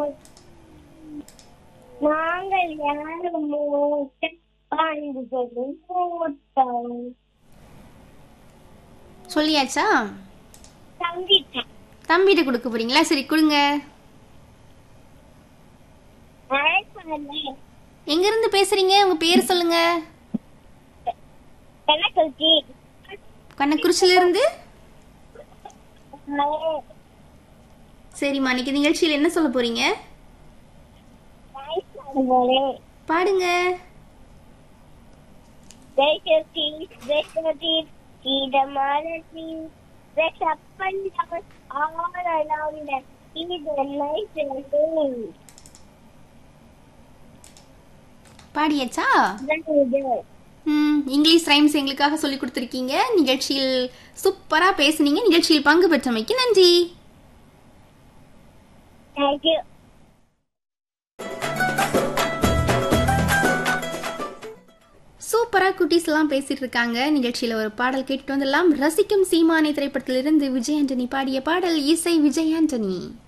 நாங்கள் யாரும் மூட்டை பாண்டுகளும் மூட்டோம் சொல்லியாச்சா தம்பிட்டேன் தம்பிகிட்ட கொடுக்க போறீங்களா சரி கொடுங்க அழைப்பாளர் எங்க இருந்து பேசுறீங்க உங்க பேர் சொல்லுங்க கணக்கு கண்ணக்குறிச்சில இருந்து சரிம்மா இன்னைக்கு நிகழ்ச்சியில் என்ன சொல்ல போறீங்க பாடுங்க பாடியாச்சா ம் இங்கிலீஷ் ரைம்ஸ் எங்களுக்காக சொல்லி கொடுத்துருக்கீங்க நிகழ்ச்சியில் சூப்பரா பேசுனீங்க நிகழ்ச்சியில் பங்கு பெற்றமைக்கு நன்றி Thank you. சூப்பரா குட்டீஸ் எல்லாம் பேசிட்டு இருக்காங்க நிகழ்ச்சியில ஒரு பாடல் கேட்டுட்டு வந்துடலாம் ரசிக்கும் சீமானி திரைப்படத்திலிருந்து விஜய் ஆண்டனி பாடிய பாடல் இசை விஜய் ஆண்டனி